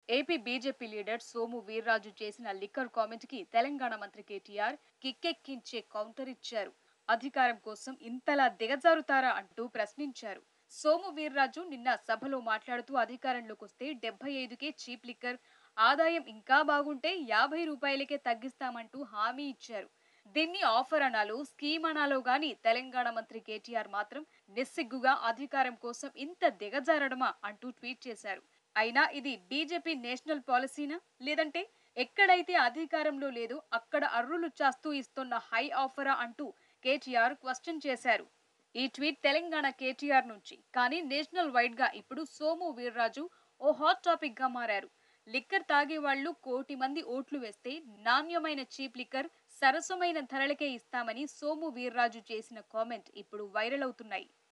AP BJP leader Somu Veerraju చేసిన liquor comment కి తెలంగాణ మంత్రి కేటీఆర్ కిక్కెక్కించే కౌంటర్ ఇచ్చారు అధికారం కోసం ఇంతలా దిగజారుతారా అంటూ ప్రశ్నించారు సోము వీర్రాజు నిన్న సభలో మాట్లాడుతూ అధికారంలోకి వస్తే డెబ్బై ఐదుకే చీప్ లిక్కర్ ఆదాయం ఇంకా బాగుంటే యాభై రూపాయలకే తగ్గిస్తామంటూ హామీ ఇచ్చారు దీన్ని ఆఫర్ అనాలో స్కీమ్ అనాలో గాని తెలంగాణ మంత్రి కేటీఆర్ మాత్రం నిస్సిగ్గుగా అధికారం కోసం ఇంత దిగజారడమా అంటూ ట్వీట్ చేశారు అయినా ఇది బీజేపీ నేషనల్ పాలసీనా లేదంటే ఎక్కడైతే అధికారంలో లేదో అక్కడ అర్రులు చాస్తూ ఇస్తున్న హై ఆఫరా అంటూ కేటీఆర్ క్వశ్చన్ చేశారు ఈ ట్వీట్ తెలంగాణ కేటీఆర్ నుంచి కానీ నేషనల్ వైడ్ గా ఇప్పుడు సోము వీర్రాజు ఓ హాట్ టాపిక్ గా మారారు లిక్కర్ తాగే వాళ్ళు కోటి మంది ఓట్లు వేస్తే నాణ్యమైన చీప్ లిక్కర్ సరసమైన ధరలకే ఇస్తామని సోము వీర్రాజు చేసిన కామెంట్ ఇప్పుడు వైరల్ అవుతున్నాయి